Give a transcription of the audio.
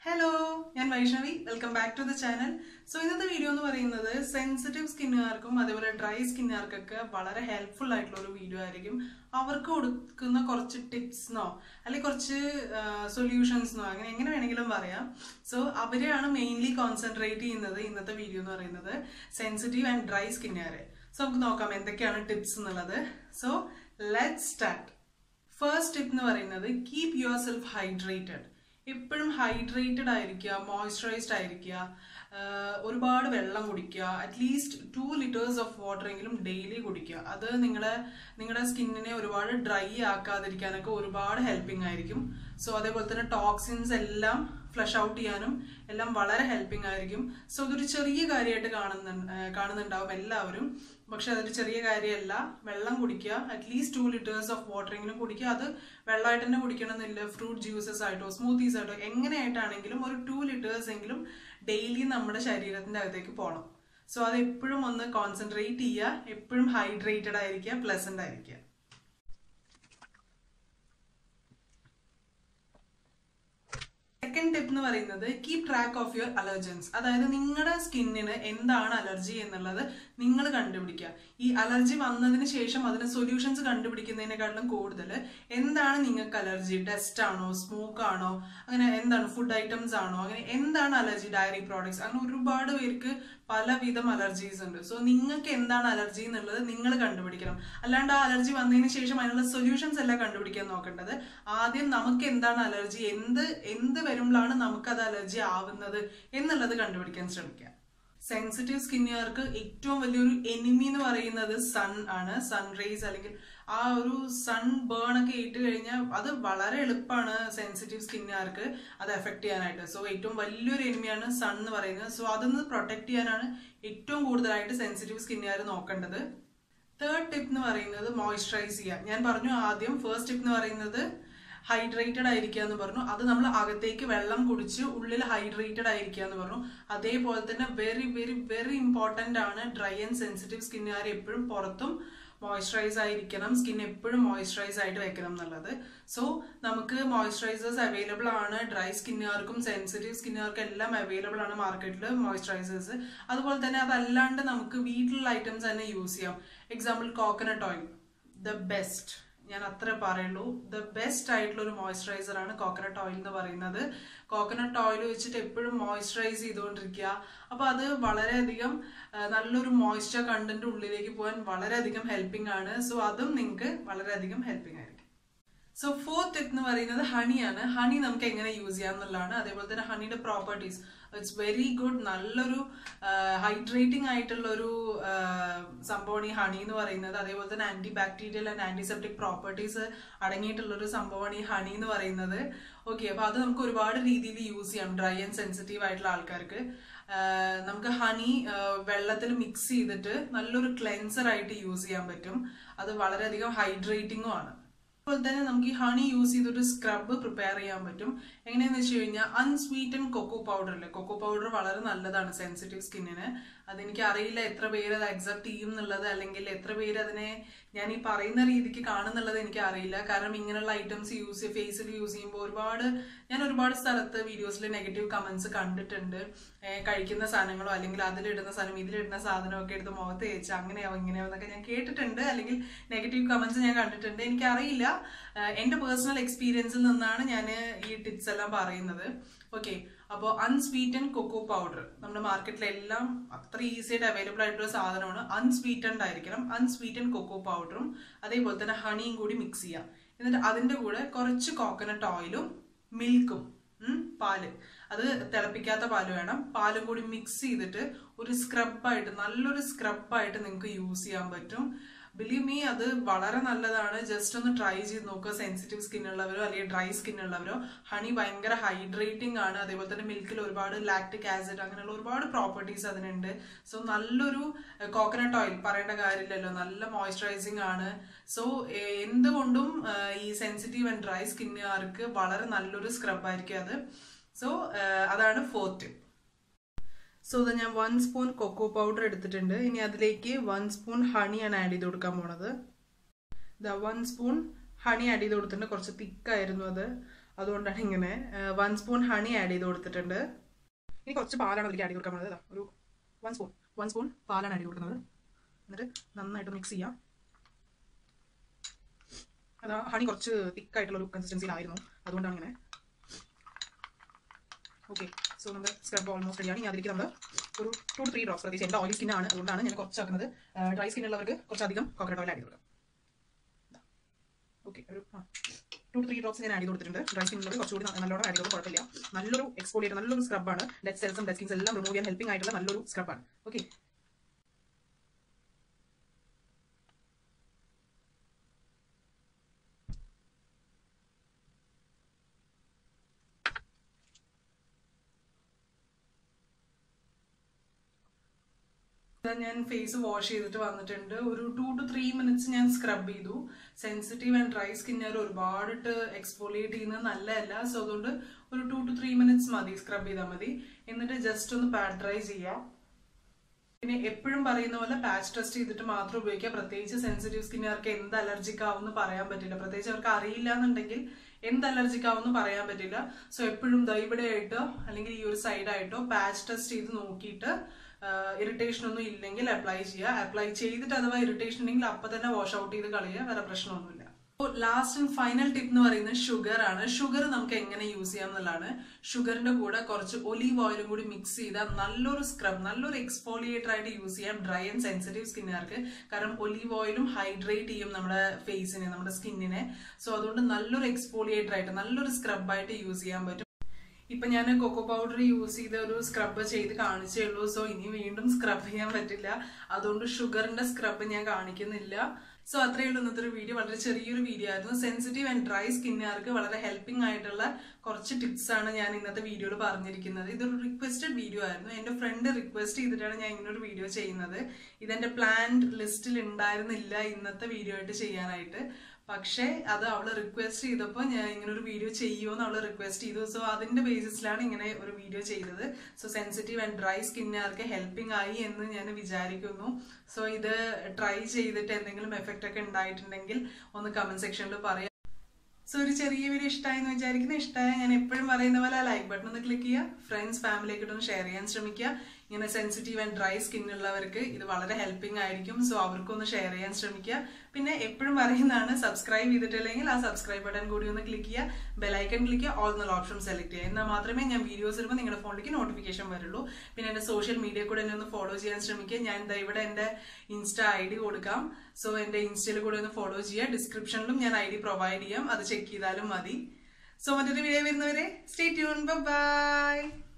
hello ഞാൻ Vaishnavi welcome back to the channel so ഇന്നത്തെ video എന്ന് പറയുന്നത് സെൻസിറ്റീവ് സ്കിന്നുകാർക്കും അതേപോലെ ഡ്രൈ സ്കിന്നുകാർക്കൊക്കെ വളരെ ഹെൽപ്ഫുൾ ആയിട്ടുള്ള ഒരു വീഡിയോ ആയിരിക്കും അവർക്ക് കൊടുക്കുന്ന കുറച്ച് ടിപ്സ്ന്നോ അല്ലെങ്കിൽ കുറച്ച് സൊല്യൂഷൻസ്ന്നോ അങ്ങനെ എങ്ങനെ വേണമെങ്കിലും പറയാം സോ അവരെയാണ് മെയിൻലി കോൺസെൻട്രേറ്റ് ചെയ്യുന്നത് ഇന്നത്തെ വീഡിയോ എന്ന് പറയുന്നത് സെൻസിറ്റീവ് ആൻഡ് ഡ്രൈ സ്കിന്നുകാരെ സോ നമുക്ക് നോക്കാം എന്തൊക്കെയാണ് ടിപ്സ് എന്നുള്ളത് so let start first tip എന്ന് പറയുന്നത് കീപ് യുവർ സെൽഫ് ഹൈഡ്രേറ്റഡ് എപ്പോഴും ഹൈഡ്രേറ്റഡ് ആയിരിക്കുക മോയ്സ്ചറൈസ്ഡ് ആയിരിക്കുക ആഹ് ഒരുപാട് വെള്ളം കുടിക്കുക at least two litres of water എങ്കിലും ഡെയിലി കുടിക്കുക അത് നിങ്ങളെ നിങ്ങളുടെ സ്കിന്നിനെ ഒരുപാട് ഡ്രൈ ആക്കാതിരിക്കാനൊക്കെ ഒരുപാട് ഹെൽപ്പിംഗ് ആയിരിക്കും സോ അതേപോലെ തന്നെ ടോക്സിൻസ് എല്ലാം ഫ്ലഷ് ഔട്ട് ചെയ്യാനും എല്ലാം വളരെ ഹെൽപ്പിംഗ് ആയിരിക്കും സോ ഇതൊരു ചെറിയ കാര്യമായിട്ട് കാണുന്നു കാണുന്നുണ്ടാവും എല്ലാവരും പക്ഷെ അതൊരു ചെറിയ കാര്യമല്ല വെള്ളം കുടിക്കുക അറ്റ്ലീസ്റ്റ് ടു ലിറ്റേഴ്സ് ഓഫ് വാട്ടറെങ്കിലും കുടിക്കുക അത് വെള്ളമായിട്ട് തന്നെ കുടിക്കണമെന്നില്ല ഫ്രൂട്ട് ജ്യൂസസ് ആയിട്ടോ സ്മൂത്തീസ് ആയിട്ടോ എങ്ങനെയായിട്ടാണെങ്കിലും ഒരു ടു ലിറ്റേഴ്സ് എങ്കിലും ഡെയിലി നമ്മുടെ ശരീരത്തിന്റെ അകത്തേക്ക് പോകണം സോ അത് എപ്പോഴും ഒന്ന് കോൺസെൻട്രേറ്റ് ചെയ്യുക എപ്പോഴും ഹൈഡ്രേറ്റഡ് ആയിരിക്കുക പ്ലസന്റ് ആയിരിക്കുക സെക്കൻഡ് ടിപ്പ് എന്ന് പറയുന്നത് keep track of your allergens അതായത് നിങ്ങളുടെ സ്കിന്നിന് എന്താണ് അലർജി എന്നുള്ളത് നിങ്ങൾ കണ്ടുപിടിക്കുക ഈ അലർജി വന്നതിന് ശേഷം അതിന് സൊല്യൂഷൻസ് കണ്ടുപിടിക്കുന്നതിനെക്കാട്ടിലും കൂടുതൽ എന്താണ് നിങ്ങൾക്ക് അലർജി ഡസ്റ്റ് ആണോ സ്മോക്ക് ആണോ അങ്ങനെ എന്താണ് ഫുഡ് ഐറ്റംസ് ആണോ അങ്ങനെ എന്താണ് അലർജി ഡയറി പ്രോഡക്ട്സ് അങ്ങനെ ഒരുപാട് പേർക്ക് പലവിധം അലർജീസ് ഉണ്ട് സോ നിങ്ങൾക്ക് എന്താണ് അലർജി എന്നുള്ളത് നിങ്ങൾ കണ്ടുപിടിക്കണം അല്ലാണ്ട് ആ അലർജി വന്നതിന് ശേഷം അതിനുള്ള സൊല്യൂഷൻസ് എല്ലാം കണ്ടുപിടിക്കാൻ നോക്കേണ്ടത് ആദ്യം നമുക്ക് എന്താണ് അലർജി എന്ത് എന്ത് വരുമ്പോഴാണ് നമുക്കത് അലർജി ആവുന്നത് എന്നുള്ളത് കണ്ടുപിടിക്കാൻ ശ്രമിക്കുക സെൻസിറ്റീവ് സ്കിന്നുകാർക്ക് ഏറ്റവും വലിയൊരു എനിമി എന്ന് പറയുന്നത് സൺ ആണ് സൺ റേസ് അല്ലെങ്കിൽ ആ ഒരു സൺ ബേൺ ഒക്കെ ഇട്ട് കഴിഞ്ഞാൽ അത് വളരെ എളുപ്പമാണ് സെൻസിറ്റീവ് സ്കിന്നുകാർക്ക് അത് എഫക്ട് ചെയ്യാനായിട്ട് സോ ഏറ്റവും വലിയൊരു എനിമിയാണ് സൺ എന്ന് പറയുന്നത് സോ അതൊന്ന് പ്രൊട്ടക്ട് ചെയ്യാനാണ് ഏറ്റവും കൂടുതലായിട്ട് സെൻസിറ്റീവ് സ്കിന്നുകാർ നോക്കേണ്ടത് തേർഡ് ടിപ്പ് എന്ന് പറയുന്നത് മോയ്സ്ചറൈസ് ചെയ്യുക ഞാൻ പറഞ്ഞു ആദ്യം ഫസ്റ്റ് ടിപ്പ് എന്ന് പറയുന്നത് ഹൈഡ്രേറ്റഡ് ആയിരിക്കുക എന്ന് പറഞ്ഞു അത് നമ്മൾ അകത്തേക്ക് വെള്ളം കുടിച്ച് ഉള്ളിൽ ഹൈഡ്രേറ്റഡ് ആയിരിക്കുക എന്ന് പറഞ്ഞു അതേപോലെ തന്നെ വെരി വെരി വെരി ഇമ്പോർട്ടന്റ് ആണ് ഡ്രൈ ആൻഡ് സെൻസിറ്റീവ് സ്കിന്നുകാർ എപ്പോഴും പുറത്തും മോയ്സ്ചറൈസ് ആയിരിക്കണം സ്കിൻ എപ്പോഴും മോയ്സ്ചറൈസ് ആയിട്ട് വെക്കണം എന്നുള്ളത് സോ നമുക്ക് മോയ്സ്ചറൈസേഴ്സ് അവൈലബിൾ ആണ് ഡ്രൈ സ്കിന്നുകാർക്കും സെൻസിറ്റീവ് സ്കിന്നുകാർക്കും എല്ലാം അവൈലബിൾ ആണ് മാർക്കറ്റിൽ മോയ്സ്ചറൈസേഴ്സ് അതുപോലെ തന്നെ അതല്ലാണ്ട് നമുക്ക് വീട്ടിലുള്ള ഐറ്റംസ് തന്നെ യൂസ് ചെയ്യാം example coconut oil the best ഞാൻ അത്ര പറയുള്ളൂ ദ ബെസ്റ്റ് ആയിട്ടുള്ള ഒരു മോയ്സ്ചറൈസർ ആണ് കോക്കനട്ട് ഓയിൽ എന്ന് പറയുന്നത് കോക്കനട്ട് ഓയിൽ വെച്ചിട്ട് എപ്പോഴും മോയ്സ്ചറൈസ് ചെയ്തുകൊണ്ടിരിക്കുക അപ്പോൾ അത് വളരെയധികം ആ, നല്ലൊരു മോയ്സ്ചർ കണ്ടന്റ് ഉള്ളിലേക്ക് പോകാൻ വളരെയധികം ഹെൽപ്പിംഗ് ആണ് സോ അതും നിങ്ങൾക്ക് വളരെയധികം ഹെൽപ്പിംഗ് ആയിരിക്കും സോ ഫോർത്ത് ടിപ്പ് എന്ന് പറയുന്നത് ഹണിയാണ് ഹണി നമുക്ക് എങ്ങനെ യൂസ് ചെയ്യാം എന്നുള്ളതാണ് അതേപോലെ തന്നെ ഹണിയുടെ പ്രോപ്പർട്ടീസ് ഇറ്റ്സ് വെരി ഗുഡ് നല്ലൊരു ഹൈഡ്രേറ്റിംഗ് ആയിട്ടുള്ള ഒരു സംഭവമാണ് ഈ ഹണി എന്ന് പറയുന്നത് അതേപോലെ തന്നെ antibacterial and antiseptic properties അടങ്ങിയിട്ടുള്ള ഒരു സംഭവമാണ് ഈ ഹണി എന്ന് പറയുന്നത് ഓക്കെ അപ്പൊ അത് നമുക്ക് ഒരുപാട് രീതിയിൽ യൂസ് ചെയ്യാം ഡ്രൈ ആൻഡ് സെൻസിറ്റീവ് ആയിട്ടുള്ള ആൾക്കാർക്ക് ആഹ് നമുക്ക് ഹണി വെള്ളത്തിൽ മിക്സ് ചെയ്തിട്ട് നല്ലൊരു ക്ലെൻസർ ആയിട്ട് യൂസ് ചെയ്യാൻ പറ്റും അത് വളരെയധികം ഹൈഡ്രേറ്റിംഗും ആണ് അതുപോലെ തന്നെ നമുക്ക് ഈ ഹണി യൂസ് ചെയ്തിട്ട് സ്ക്രബ് പ്രിപ്പയർ ചെയ്യാൻ പറ്റും എങ്ങനെയാന്ന് വെച്ച് കഴിഞ്ഞാൽ അൺസ്വീറ്റൻ കൊക്കോ പൗഡർ അല്ലേ കൊക്കോ പൗഡർ വളരെ നല്ലതാണ് സെൻസിറ്റീവ് സ്കിന്നിന് അതെനിക്ക് അറിയില്ല എത്ര പേര് അത് അക്സെപ്റ്റ് ചെയ്യും എന്നുള്ളത് അല്ലെങ്കിൽ എത്ര പേര് അതിനെ ഞാൻ ഈ പറയുന്ന രീതിക്ക് കാണുന്നുള്ളത് എനിക്ക് അറിയില്ല കാരണം ഇങ്ങനെയുള്ള ഐറ്റംസ് യൂസ് ഫേസിൽ യൂസ് ചെയ്യുമ്പോൾ ഒരുപാട് ഞാൻ ഒരുപാട് സ്ഥലത്ത് വീഡിയോസിൽ നെഗറ്റീവ് കമന്റ്സ് കണ്ടിട്ടുണ്ട് ഏഹ് കഴിക്കുന്ന സാധനങ്ങളോ അല്ലെങ്കിൽ അതിലിടുന്ന സാധനം ഇതിലിടുന്ന സാധനമൊക്കെ എടുത്ത് മുഖത്ത് തേച്ച് അങ്ങനെയാവും ഇങ്ങനെയാവും എന്നൊക്കെ ഞാൻ കേട്ടിട്ടുണ്ട് അല്ലെങ്കിൽ നെഗറ്റീവ് കമന്റ്സ് ഞാൻ കണ്ടിട്ടുണ്ട് എനിക്കറിയില്ല ഏഹ് എന്റെ പേഴ്സണൽ എക്സ്പീരിയൻസിൽ നിന്നാണ് ഞാൻ ഈ ടിപ്സ് എല്ലാം പറയുന്നത് ഓക്കെ അപ്പോൾ അൺസ്വീറ്റൻ കൊക്കോ പൗഡർ നമ്മുടെ മാർക്കറ്റിലെല്ലാം അത്ര ഈസി ആയിട്ട് അവൈലബിൾ ആയിട്ടുള്ള സാധനമാണ് അൺസ്വീറ്റൻഡ് ആയിരിക്കണം അൺസ്വീറ്റൻ കൊക്കോ പൗഡറും അതേപോലെ തന്നെ ഹണിയും കൂടി മിക്സ് ചെയ്യാം എന്നിട്ട് അതിന്റെ കൂടെ കുറച്ച് കോക്കനട്ട് ഓയിലും മിൽക്കും ഉം, പാല് അത് തിളപ്പിക്കാത്ത പാല് വേണം പാലും കൂടി മിക്സ് ചെയ്തിട്ട് ഒരു സ്ക്രബായിട്ട് നല്ലൊരു സ്ക്രബായിട്ട് നിങ്ങൾക്ക് യൂസ് ചെയ്യാൻ പറ്റും ബിലീവ് മീ അത് വളരെ നല്ലതാണ് ജസ്റ്റ് ഒന്ന് ട്രൈ ചെയ്ത് നോക്കുക സെൻസിറ്റീവ് സ്കിൻ ഉള്ളവരോ അല്ലെങ്കിൽ ഡ്രൈ സ്കിൻ ഉള്ളവരോ ഹണി ഭയങ്കര ഹൈഡ്രേറ്റിംഗ് ആണ് അതേപോലെ തന്നെ മിൽക്കിൽ ഒരുപാട് ലാക്ടിക് ആസിഡ് അങ്ങനെയുള്ള ഒരുപാട് പ്രോപ്പർട്ടീസ് അതിനുണ്ട് സോ നല്ലൊരു കോക്കനട്ട് ഓയിൽ പറയേണ്ട കാര്യമില്ലല്ലോ നല്ല മോയ്സ്ചറൈസിങ് ആണ് സോ എന്തുകൊണ്ടും ആ, ഈ സെൻസിറ്റീവ് ആൻഡ് ഡ്രൈ സ്കിന്നുകാർക്ക് വളരെ നല്ലൊരു സ്ക്രബ് ആയിരിക്കും അത് സോ അതാണ് ഫോർത്ത് സോ ഇത് ഞാൻ വൺ സ്പൂൺ കൊക്കോ പൗഡർ എടുത്തിട്ടുണ്ട് ഇനി അതിലേക്ക് വൺ സ്പൂൺ ഹണിയാണ് ആഡ് ചെയ്ത് കൊടുക്കാൻ പോണത് ഇതാ വൺ സ്പൂൺ ഹണി ആഡ് ചെയ്ത് കൊടുത്തിട്ടുണ്ട് കുറച്ച് തിക്കായിരുന്നു അത് അതുകൊണ്ടാണ് ഇങ്ങനെ വൺ സ്പൂൺ ഹണി ആഡ് ചെയ്ത് കൊടുത്തിട്ടുണ്ട് ഇനി കുറച്ച് പാലാണ് അതിലേക്ക് ആഡ് ചെയ്ത് കൊടുക്കാൻ പോകുന്നത് ഒരു വൺ സ്പൂൺ വൺ സ്പൂൺ പാലാണ് ആഡ് ചെയ്ത് കൊടുക്കുന്നത് എന്നിട്ട് നന്നായിട്ട് മിക്സ് ചെയ്യാം അത് ഹണി കുറച്ച് തിക്കായിട്ടുള്ള ഒരു കൺസിസ്റ്റൻസിയിലായിരുന്നു അതുകൊണ്ടാണ് ഇങ്ങനെ ഓക്കെ സോ നമ്മുടെ സ്ക്രബ് ഓൾമോസ്റ്റ് റെഡിയാണ് ഇനി അതിലേക്ക് നമ്മൾ ഒരു ടു ത്രീ ഡ്രോപ്സ് പ്രത്യേകിച്ച് എൻ്റെ ഓയിൽ സ്കിന്നാണ് അതുകൊണ്ടാണ് ഞാൻ കുറച്ചാക്കുന്നത് ഡ്രൈ സ്കിൻ ഉള്ളവർക്ക് കുറച്ചധികം കോക്കനട്ട് ഓയിൽ ആഡ് ചെയ്ത് കൊടുക്കാം ഓക്കെ ഒരു ടു ത്രീ ഡ്രോപ്സ് ഞാൻ ആഡ് ചെയ്ത് കൊടുത്തിട്ടുണ്ട് ഡ്രൈ സ്കിന്നുള്ളത് കുറച്ചുകൂടി നല്ലോണം ആഡ് ചെയ്തത് കുഴപ്പമില്ല നല്ലൊരു എക്സ്പോളിയേറ്റ് നല്ലൊരു സ്ക്രബാണ് ഡെഡ് സെൽസും ഡെഡ് സ്കിൻസ് എല്ലാം റിമൂവ് ചെയ്യാൻ ഹെൽപ്പിംഗ് ആയിട്ടുള്ള നല്ലൊരു സ്ക്രബാണ് ഓക്കെ ഞാൻ ഫേസ് വാഷ് ചെയ്തിട്ട് വന്നിട്ടുണ്ട് ഒരു ടു ടു ത്രീ മിനിറ്റ്സ് ഞാൻ സ്ക്രബ് ചെയ്തു സെൻസിറ്റീവ് ആൻഡ് ഡ്രൈ സ്കിന്നർ ഒരുപാടിട്ട് എക്സ്പോളിയേറ്റ് ചെയ്യുന്നത് നല്ലതല്ല സോ അതുകൊണ്ട് ഒരു ടു ടു ത്രീ മിനിറ്റ്സ് മതി സ്ക്രബ് ചെയ്താൽ മതി എന്നിട്ട് ജസ്റ്റ് ഒന്ന് പാഡ് ഡ്രൈ ചെയ്യാം പിന്നെ എപ്പോഴും പറയുന്ന പോലെ പാച്ച് ടെസ്റ്റ് ചെയ്തിട്ട് മാത്രം ഉപയോഗിക്കുക പ്രത്യേകിച്ച് സെൻസിറ്റീവ് സ്കിന്നുകാർക്ക് എന്ത് അലർജിക് ആവും പറയാൻ പറ്റില്ല പ്രത്യേകിച്ച് അവർക്ക് അറിയില്ല എന്നുണ്ടെങ്കിൽ എന്ത് അലർജിക് ആവും പറയാൻ പറ്റില്ല സോ എപ്പോഴും ദാ ഇവിടെ ആയിട്ടോ അല്ലെങ്കിൽ ഈ ഒരു സൈഡായിട്ടോ പാച്ച് ടെസ്റ്റ് ചെയ്ത് നോക്കിയിട്ട് ഇറിറ്റേഷൻ ഒന്നും ഇല്ലെങ്കിൽ അപ്ലൈ ചെയ്യുക അപ്ലൈ ചെയ്തിട്ട് അഥവാ ഇറിറ്റേഷൻ ഉണ്ടെങ്കിൽ അപ്പൊ തന്നെ വാഷ് ഔട്ട് ചെയ്ത് കളയുക വേറെ പ്രശ്നമൊന്നുമില്ല ലാസ്റ്റ് ആൻഡ് ഫൈനൽ ടിപ്പ് എന്ന് പറയുന്നത് ഷുഗർ ആണ് ഷുഗർ നമുക്ക് എങ്ങനെ യൂസ് ചെയ്യാം എന്നുള്ളതാണ് ഷുഗറിന്റെ കൂടെ കുറച്ച് ഒലീവ് ഓയിലും കൂടി മിക്സ് ചെയ്താൽ നല്ലൊരു സ്ക്രബ് നല്ലൊരു എക്സ്പോളിയേറ്റർ ആയിട്ട് യൂസ് ചെയ്യാം ഡ്രൈ ആൻഡ് സെൻസിറ്റീവ് സ്കിന്നുകാർക്ക് കാരണം ഒലീവ് ഓയിലും ഹൈഡ്രേറ്റ് ചെയ്യും നമ്മുടെ ഫേസിനെ നമ്മുടെ സ്കിന്നിനെ സോ അതുകൊണ്ട് നല്ലൊരു എക്സ്പോളിയേറ്റർ ആയിട്ട് നല്ലൊരു സ്ക്രബായിട്ട് യൂസ് ചെയ്യാൻ പറ്റും ഇപ്പൊ ഞാൻ കൊക്കോ പൗഡർ യൂസ് ചെയ്ത ഒരു സ്ക്രബ് ചെയ്ത് കാണിച്ചേ ഉള്ളൂ സോ ഇനി വീണ്ടും സ്ക്രബ് ചെയ്യാൻ പറ്റില്ല അതുകൊണ്ട് ഷുഗറിന്റെ സ്ക്രബ് ഞാൻ കാണിക്കുന്നില്ല സോ അത്രയേ ഉള്ളൂ ഇന്നത്തെ ഒരു വീഡിയോ വളരെ ചെറിയൊരു വീഡിയോ ആയിരുന്നു സെൻസിറ്റീവ് ആൻഡ് ഡ്രൈ സ്കിന്നുകാർക്ക് വളരെ ഹെൽപ്പിംഗ് ആയിട്ടുള്ള കുറച്ച് ടിപ്സ് ആണ് ഞാൻ ഇന്നത്തെ വീഡിയോയിൽ പറഞ്ഞിരിക്കുന്നത് ഇതൊരു റിക്വസ്റ്റഡ് വീഡിയോ ആയിരുന്നു എന്റെ ഫ്രണ്ട് റിക്വസ്റ്റ് ചെയ്തിട്ടാണ് ഞാൻ ഇങ്ങനെ ഒരു വീഡിയോ ചെയ്യുന്നത് ഇതെന്റെ പ്ലാൻഡ് ലിസ്റ്റിൽ ഉണ്ടായിരുന്നില്ല ഇന്നത്തെ വീഡിയോ ആയിട്ട് ചെയ്യാനായിട്ട് പക്ഷേ അത് അവള് റിക്വസ്റ്റ് ചെയ്തപ്പോൾ ഞാൻ ഇങ്ങനെ ഒരു വീഡിയോ ചെയ്യുമെന്ന് അവള് റിക്വസ്റ്റ് ചെയ്തു സോ അതിന്റെ ബേസിസിലാണ് ഇങ്ങനെ ഒരു വീഡിയോ ചെയ്തത് സോ സെൻസിറ്റീവ് ആൻഡ് ഡ്രൈ സ്കിന്നുകാർക്ക് ഹെൽപ്പിംഗ് ആയി എന്ന് ഞാൻ വിചാരിക്കുന്നു സോ ഇത് ട്രൈ ചെയ്തിട്ട് എന്തെങ്കിലും എഫക്റ്റ് ഒക്കെ ഉണ്ടായിട്ടുണ്ടെങ്കിൽ ഒന്ന് കമന്റ് സെക്ഷനിൽ പറയാം സോ ഒരു ചെറിയ വീഡിയോ ഇഷ്ടമായെന്ന് വിചാരിക്കുന്നു ഇഷ്ടമായ ഞാൻ എപ്പോഴും പറയുന്ന പോലെ ആ ലൈക്ക് ബട്ടൺ ഒന്ന് ക്ലിക്ക് ചെയ്യുക ഫ്രണ്ട്സ് ഫാമിലിയൊക്കെ ഒന്ന് ഷെയർ ചെയ്യാൻ ശ്രമിക്കുക ഇങ്ങനെ സെൻസിറ്റീവ് ആൻഡ് ഡ്രൈ സ്കിൻ ഉള്ളവർക്ക് ഇത് വളരെ ഹെൽപ്പിംഗ് ആയിരിക്കും സോ അവർക്കൊന്ന് ഷെയർ ചെയ്യാൻ ശ്രമിക്കുക പിന്നെ എപ്പോഴും പറയുന്നതാണ് സബ്സ്ക്രൈബ് ചെയ്തിട്ടില്ലെങ്കിൽ ആ സബ്സ്ക്രൈബ് ബട്ടൺ കൂടി ഒന്ന് ക്ലിക്ക് ചെയ്യുക ബെലൈക്കൺ ക്ലിക്ക് ചെയ്യുക ഓൾ എന്നുള്ള ഓപ്ഷൻ സെലക്ട് ചെയ്യുക എന്നാൽ മാത്രമേ ഞാൻ വീഡിയോസ് വരുമ്പോൾ നിങ്ങളുടെ ഫോണിലേക്ക് നോട്ടിഫിക്കേഷൻ വരുള്ളൂ പിന്നെ എൻ്റെ സോഷ്യൽ മീഡിയ കൂടെ എന്നെ ഒന്ന് ഫോളോ ചെയ്യാൻ ശ്രമിക്കുക ഞാൻ ദാ ഇവിടെ എൻ്റെ ഇൻസ്റ്റ ഐ ഡി കൊടുക്കാം സോ എൻ്റെ ഇൻസ്റ്റയിൽ കൂടെ ഒന്ന് ഫോളോ ചെയ്യുക ഡിസ്ക്രിപ്ഷനിലും ഞാൻ ഐ ഡി പ്രൊവൈഡ് ചെയ്യാം അത് ചെക്ക് ചെയ്താലും മതി സോ മറ്റൊരു വീഡിയോ വരുന്നവരെ സ്റ്റേ ട്യൂൺ ബൈ